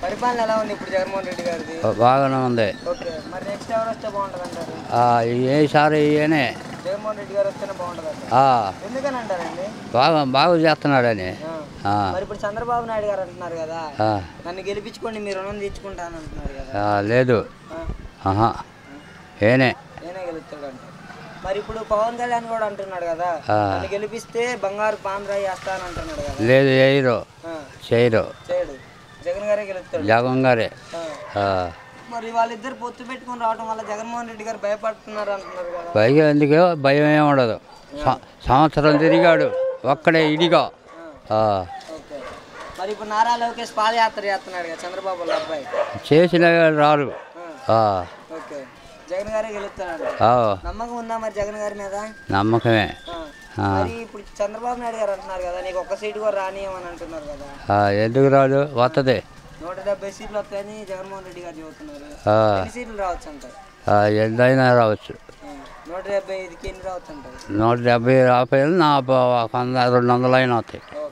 పరిపాలన ఎలా ఉంది ఇప్పుడు జగన్మోహన్ రెడ్డి గారిది బాగానే ఉంది ఓకే మరి నెక్స్ట్ ఎవరు వస్తే బాగుంటుంది అంటారు ఆ, ఏసారి ఈయనే జగన్మోహన్ రెడ్డి గారు వస్తేనే బాగుంటుంది అంటారు ఆ, ఎందుకని అంటారండి బాగా బాగా చేస్తున్నాడని ఆ. ఆ, మరి ఇప్పుడు చంద్రబాబు నాయుడు గారు అంటున్నారు కదా ఆ, నన్ను గెలిపించుకోండి మీ రుణం తీర్చుకుంటాను అంటున్నారు కదా ఆ, లేదు ఆ, ఆహా ఏనే నేనే గెలుస్తాడు అంటారు మరి ఇప్పుడు పవన్ కళ్యాణ్ కూడా అంటున్నాడు కదా ఆ. నన్ను గెలిపిస్తే బంగారు పాండ్రాయి వేస్తాను అంటున్నాడు కదా లేదు చేయరు ఆ, చేయరు చేయడు జగన్ గారే గెలుస్తాడు జగన్ గారే ఆ. ఆ, మరి వాళ్ళిద్దరు పొత్తు పెట్టుకొని రావడం వల్ల జగన్మోహన్ రెడ్డి గారు భయపడుతున్నారు అంటున్నారు కదా పైగా ఎందుకు భయం ఏమి ఉండదు స- సంవత్సరం తిరిగాడు ఒక్కడే ఇడిగా ఆ, ఓకే మరి ఇప్పుడు నారా లోకేష్ పాదయాత్ర చేస్తున్నాడు కదా చంద్రబాబు వాళ్ళ అబ్బాయి చేసిన వాళ్ళు రారు ఆ, ఆ, ఓకే జగన్ గారే గెలుస్తున్నాడు ఆ, నమ్మకం ఉందా మరి జగన్ గారి మీద నమ్మకమే ఆ. ఆ. మరి ఇప్పుడు చంద్రబాబు నాయుడు గారు అంటున్నారు కదా నీకు ఒక్క సీటు కూడా రానియమని అంటున్నారు కదా ఆ, ఎందుకు రాదు వస్తుంది నూట డెబ్బై సీట్లు వస్తాయని జగన్మోహన్ రెడ్డి గారు చెబుతున్నారు ఆ, ఎన్ని సీట్లు రావచ్చు అంటారు ఆ, ఎంతైనా రావచ్చు ఆ, నూట డెబ్బై ఐదుకి ఎన్ని రావచ్చు అంటారు నూట డెబ్బై రాకపోయినా నా ప- ఒక వంద రెండు వందలు అయినా వస్తాయి ఓ